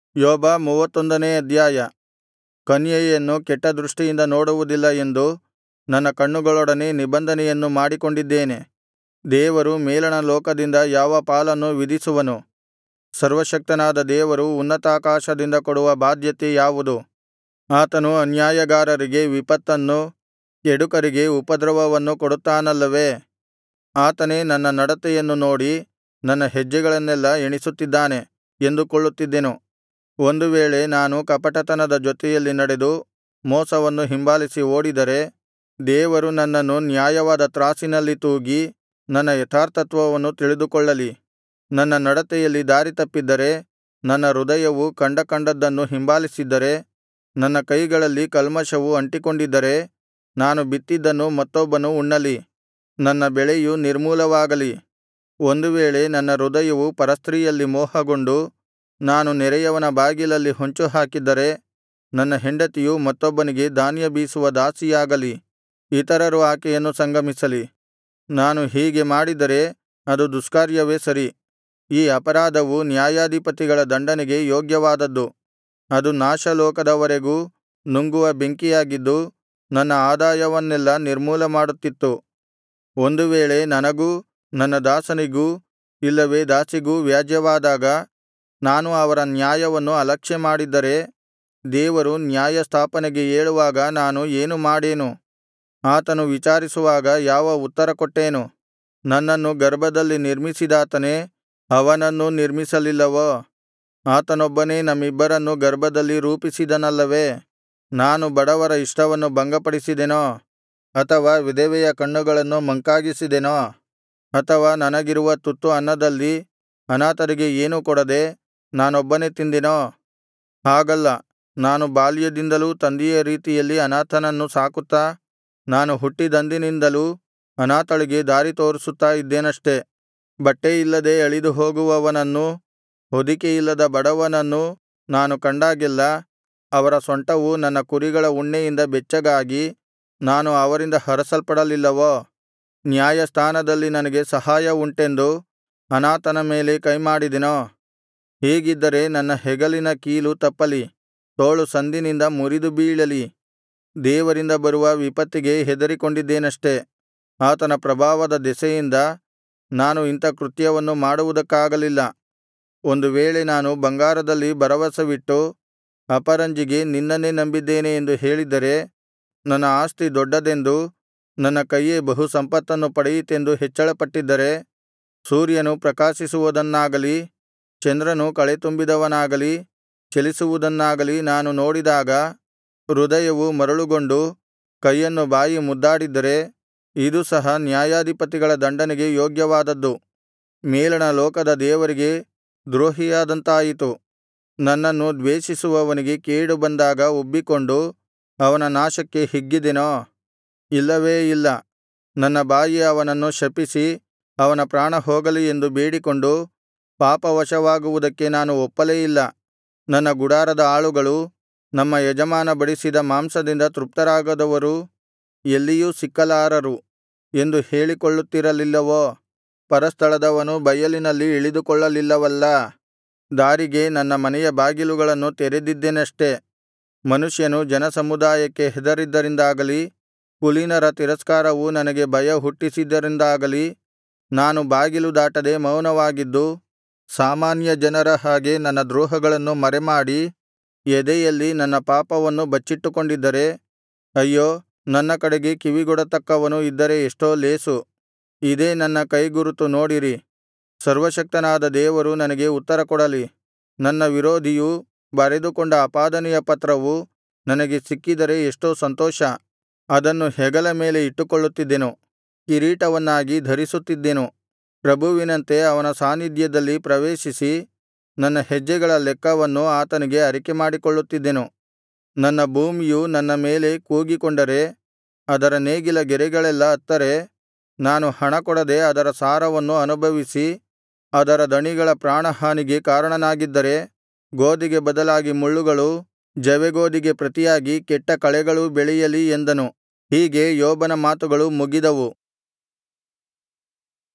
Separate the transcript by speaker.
Speaker 1: ಯೋಬ ಮೂವತ್ತೊಂದನೇ ಅಧ್ಯಾಯ ಕನ್ಯೆಯನ್ನು ಕೆಟ್ಟ ದೃಷ್ಟಿಯಿಂದ ನೋಡುವುದಿಲ್ಲ ಎಂದು ನನ್ನ ಕಣ್ಣುಗಳೊಡನೆ ನಿಬಂಧನೆಯನ್ನು ಮಾಡಿಕೊಂಡಿದ್ದೇನೆ ದೇವರು ಮೇಲಣ ಲೋಕದಿಂದ ಯಾವ ಪಾಲನ್ನು ವಿಧಿಸುವನು ಸರ್ವಶಕ್ತನಾದ ದೇವರು ಉನ್ನತಾಕಾಶದಿಂದ ಕೊಡುವ ಬಾಧ್ಯತೆ ಯಾವುದು ಆತನು ಅನ್ಯಾಯಗಾರರಿಗೆ ವಿಪತ್ತನ್ನೂ ಕೆಡುಕರಿಗೆ ಉಪದ್ರವವನ್ನೂ ಕೊಡುತ್ತಾನಲ್ಲವೇ ಆತನೇ ನನ್ನ ನಡತೆಯನ್ನು ನೋಡಿ ನನ್ನ ಹೆಜ್ಜೆಗಳನ್ನೆಲ್ಲಾ ಎಣಿಸುತ್ತಿದ್ದಾನೆ ಎಂದುಕೊಳ್ಳುತ್ತಿದ್ದೆನು ಒಂದು ವೇಳೆ ನಾನು ಕಪಟತನದ ಜೊತೆಯಲ್ಲಿ ನಡೆದು ಮೋಸವನ್ನು ಹಿಂಬಾಲಿಸಿ ಓಡಿದರೆ ದೇವರು ನನ್ನನ್ನು ನ್ಯಾಯವಾದ ತ್ರಾಸಿನಲ್ಲಿ ತೂಗಿ ನನ್ನ ಯಥಾರ್ಥತ್ವವನ್ನು ತಿಳಿದುಕೊಳ್ಳಲಿ ನನ್ನ ನಡತೆಯಲ್ಲಿ ದಾರಿತಪ್ಪಿದ್ದರೆ ನನ್ನ ಹೃದಯವು ಕಂಡ ಕಂಡದ್ದನ್ನು ಹಿಂಬಾಲಿಸಿದ್ದರೆ ನನ್ನ ಕೈಗಳಲ್ಲಿ ಕಲ್ಮಷವು ಅಂಟಿಕೊಂಡಿದ್ದರೆ ನಾನು ಬಿತ್ತಿದ್ದನ್ನು ಮತ್ತೊಬ್ಬನು ಉಣ್ಣಲಿ ನನ್ನ ಬೆಳೆಯು ನಿರ್ಮೂಲವಾಗಲಿ ಒಂದು ವೇಳೆ ನನ್ನ ಹೃದಯವು ಪರಸ್ತ್ರೀಯಲ್ಲಿ ಮೋಹಗೊಂಡು ನಾನು ನೆರೆಯವನ ಬಾಗಿಲಲ್ಲಿ ಹೊಂಚುಹಾಕಿದ್ದರೆ ನನ್ನ ಹೆಂಡತಿಯು ಮತ್ತೊಬ್ಬನಿಗೆ ಧಾನ್ಯ ಬೀಸುವ ದಾಸಿಯಾಗಲಿ ಇತರರು ಆಕೆಯನ್ನು ಸಂಗಮಿಸಲಿ ನಾನು ಹೀಗೆ ಮಾಡಿದರೆ ಅದು ದುಷ್ಕಾರ್ಯವೇ ಸರಿ ಈ ಅಪರಾಧವು ನ್ಯಾಯಾಧಿಪತಿಗಳ ದಂಡನೆಗೆ ಯೋಗ್ಯವಾದದ್ದು ಅದು ನಾಶಲೋಕದವರೆಗೂ ನುಂಗುವ ಬೆಂಕಿಯಾಗಿದ್ದು ನನ್ನ ಆದಾಯವನ್ನೆಲ್ಲಾ ನಿರ್ಮೂಲಮಾಡುತ್ತಿತ್ತು ಒಂದು ವೇಳೆ ನನಗೂ ನನ್ನ ದಾಸನಿಗೂ ಇಲ್ಲವೇ ದಾಸಿಗೂ ವ್ಯಾಜ್ಯವಾದಾಗ ನಾನು ಅವರ ನ್ಯಾಯವನ್ನು ಅಲಕ್ಷ್ಯಮಾಡಿದ್ದರೆ ದೇವರು ನ್ಯಾಯಸ್ಥಾಪನೆಗೆ ಏಳುವಾಗ ನಾನು ಏನು ಮಾಡೇನು ಆತನು ವಿಚಾರಿಸುವಾಗ ಯಾವ ಉತ್ತರ ಕೊಟ್ಟೇನು ನನ್ನನ್ನು ಗರ್ಭದಲ್ಲಿ ನಿರ್ಮಿಸಿದಾತನೇ ಅವನನ್ನೂ ನಿರ್ಮಿಸಲಿಲ್ಲವೋ ಆತನೊಬ್ಬನೇ ನಮ್ಮಿಬ್ಬರನ್ನೂ ಗರ್ಭದಲ್ಲಿ ರೂಪಿಸಿದನಲ್ಲವೇ ನಾನು ಬಡವರ ಇಷ್ಟವನ್ನು ಭಂಗಪಡಿಸಿದೆನೋ ಅಥವಾ ವಿಧವೆಯ ಕಣ್ಣುಗಳನ್ನು ಮಂಕಾಗಿಸಿದೆನೋ ಅಥವಾ ನನಗಿರುವ ತುತ್ತು ಅನ್ನದಲ್ಲಿ ಅನಾಥರಿಗೆ ಏನೂ ಕೊಡದೆ ನಾನೊಬ್ಬನೇ ತಿಂದೆನೋ ಹಾಗಲ್ಲ ನಾನು ಬಾಲ್ಯದಿಂದಲೂ ತಂದೆಯ ರೀತಿಯಲ್ಲಿ ಅನಾಥನನ್ನು ಸಾಕುತ್ತಾ ನಾನು ಹುಟ್ಟಿದಂದಿನಿಂದಲೂ ಅನಾಥಳಿಗೆ ದಾರಿ ತೋರಿಸುತ್ತಾ ಇದ್ದೇನಷ್ಟೆ ಬಟ್ಟೆಯಿಲ್ಲದೆ ಅಳಿದು ಹೋಗುವವನನ್ನೂ ಹೊದಿಕೆಯಿಲ್ಲದ ಬಡವನನ್ನೂ ನಾನು ಕಂಡಾಗೆಲ್ಲಾ ಅವರ ಸೊಂಟವು ನನ್ನ ಕುರಿಗಳ ಉಣ್ಣೆಯಿಂದ ಬೆಚ್ಚಗಾಗಿ ನಾನು ಅವರಿಂದ ಹರಸಲ್ಪಡಲಿಲ್ಲವೋ ನ್ಯಾಯಸ್ಥಾನದಲ್ಲಿ ನನಗೆ ಸಹಾಯ ಉಂಟೆಂದು ಅನಾಥನ ಮೇಲೆ ಕೈಮಾಡಿದೆನೋ ಹೀಗಿದ್ದರೆ ನನ್ನ ಹೆಗಲಿನ ಕೀಲು ತಪ್ಪಲಿ ತೋಳು ಸಂದಿನಿಂದ ಮುರಿದು ಬೀಳಲಿ ದೇವರಿಂದ ಬರುವ ವಿಪತ್ತಿಗೆ ಹೆದರಿಕೊಂಡಿದ್ದೇನಷ್ಟೆ ಆತನ ಪ್ರಭಾವದ ದೆಸೆಯಿಂದ ನಾನು ಇಂಥ ಕೃತ್ಯವನ್ನು ಮಾಡುವುದಕ್ಕಾಗಲಿಲ್ಲ ಒಂದು ವೇಳೆ ನಾನು ಬಂಗಾರದಲ್ಲಿ ಭರವಸವಿಟ್ಟು ಅಪರಂಜಿಗೆ ನಿನ್ನನ್ನೇ ನಂಬಿದ್ದೇನೆ ಎಂದು ಹೇಳಿದ್ದರೆ ನನ್ನ ಆಸ್ತಿ ದೊಡ್ಡದೆಂದು ನನ್ನ ಕೈಯೇ ಬಹು ಸಂಪತ್ತನ್ನು ಪಡೆಯಿತೆಂದು ಹೆಚ್ಚಳಪಟ್ಟಿದ್ದರೆ ಸೂರ್ಯನು ಪ್ರಕಾಶಿಸುವುದನ್ನಾಗಲಿ ಚಂದ್ರನು ಕಳೆತುಂಬಿದವನಾಗಲಿ ಚಲಿಸುವುದನ್ನಾಗಲಿ ನಾನು ನೋಡಿದಾಗ ಹೃದಯವು ಮರುಳುಗೊಂಡು ಕೈಯನ್ನು ಬಾಯಿ ಮುದ್ದಾಡಿದ್ದರೆ ಇದು ಸಹ ನ್ಯಾಯಾಧಿಪತಿಗಳ ದಂಡನೆಗೆ ಯೋಗ್ಯವಾದದ್ದು ಮೇಲಣ ಲೋಕದ ದೇವರಿಗೆ ದ್ರೋಹಿಯಾದಂತಾಯಿತು ನನ್ನನ್ನು ದ್ವೇಷಿಸುವವನಿಗೆ ಕೇಡು ಬಂದಾಗ ಉಬ್ಬಿಕೊಂಡು ಅವನ ನಾಶಕ್ಕೆ ಹಿಗ್ಗಿದೆನೋ ಇಲ್ಲವೇ ಇಲ್ಲ ನನ್ನ ಬಾಯಿ ಅವನನ್ನು ಶಪಿಸಿ ಅವನ ಪ್ರಾಣ ಹೋಗಲಿ ಎಂದು ಬೇಡಿಕೊಂಡು ಪಾಪವಶವಾಗುವುದಕ್ಕೆ ನಾನು ಒಪ್ಪಲೇ ಇಲ್ಲ ನನ್ನ ಗುಡಾರದ ಆಳುಗಳು ನಮ್ಮ ಯಜಮಾನ ಬಡಿಸಿದ ಮಾಂಸದಿಂದ ತೃಪ್ತರಾಗದವರು ಎಲ್ಲಿಯೂ ಸಿಕ್ಕಲಾರರು ಎಂದು ಹೇಳಿಕೊಳ್ಳುತ್ತಿರಲಿಲ್ಲವೋ ಪರಸ್ಥಳದವನು ಬಯಲಿನಲ್ಲಿ ಇಳಿದುಕೊಳ್ಳಲಿಲ್ಲವಲ್ಲಾ ದಾರಿಗೆ ನನ್ನ ಮನೆಯ ಬಾಗಿಲುಗಳನ್ನು ತೆರೆದಿದ್ದೆನಷ್ಟೆ ಮನುಷ್ಯನು ಜನಸಮುದಾಯಕ್ಕೆ ಹೆದರಿದ್ದರಿಂದಾಗಲಿ ಕುಲೀನರ ತಿರಸ್ಕಾರವು ನನಗೆ ಭಯ ಹುಟ್ಟಿಸಿದ್ದರಿಂದಾಗಲಿ ನಾನು ಬಾಗಿಲು ದಾಟದೆ ಮೌನವಾಗಿದ್ದು ಸಾಮಾನ್ಯ ಜನರ ಹಾಗೆ ನನ್ನ ದ್ರೋಹಗಳನ್ನು ಮರೆಮಾಡಿ ಎದೆಯಲ್ಲಿ ನನ್ನ ಪಾಪವನ್ನು ಬಚ್ಚಿಟ್ಟುಕೊಂಡಿದ್ದರೆ ಅಯ್ಯೋ ನನ್ನ ಕಡೆಗೆ ಕಿವಿಗೊಡತಕ್ಕವನು ಇದ್ದರೆ ಎಷ್ಟೋ ಲೇಸು ಇದೇ ನನ್ನ ಕೈಗುರುತು ನೋಡಿರಿ ಸರ್ವಶಕ್ತನಾದ ದೇವರು ನನಗೆ ಉತ್ತರಕೊಡಲಿ ನನ್ನ ವಿರೋಧಿಯು ಬರೆದುಕೊಂಡ ಅಪಾದನೆಯ ಪತ್ರವು ನನಗೆ ಸಿಕ್ಕಿದರೆ ಎಷ್ಟೋ ಸಂತೋಷ ಅದನ್ನು ಹೆಗಲ ಮೇಲೆ ಇಟ್ಟುಕೊಳ್ಳುತ್ತಿದ್ದೆನು ಕಿರೀಟವನ್ನಾಗಿ ಧರಿಸುತ್ತಿದ್ದೆನು ಪ್ರಭುವಿನಂತೆ ಅವನ ಸಾನ್ನಿಧ್ಯದಲ್ಲಿ ಪ್ರವೇಶಿಸಿ ನನ್ನ ಹೆಜ್ಜೆಗಳ ಲೆಕ್ಕವನ್ನು ಆತನಿಗೆ ಅರಿಕೆಮಾಡಿಕೊಳ್ಳುತ್ತಿದ್ದೆನು ನನ್ನ ಭೂಮಿಯು ನನ್ನ ಮೇಲೆ ಕೂಗಿಕೊಂಡರೆ ಅದರ ನೇಗಿಲ ಗೆರೆಗಳೆಲ್ಲಾ ಅತ್ತರೆ ನಾನು ಹಣಕೊಡದೆ ಅದರ ಸಾರವನ್ನು ಅನುಭವಿಸಿ ಅದರ ದಣಿಗಳ ಪ್ರಾಣಹಾನಿಗೆ ಕಾರಣನಾಗಿದ್ದರೆ ಗೋದಿಗೆ ಬದಲಾಗಿ ಮುಳ್ಳುಗಳು ಜವೆಗೋದಿಗೆ ಪ್ರತಿಯಾಗಿ ಕೆಟ್ಟ ಕಳೆಗಳೂ ಬೆಳೆಯಲಿ ಎಂದನು ಹೀಗೆ ಯೋಬನ ಮಾತುಗಳು ಮುಗಿದವು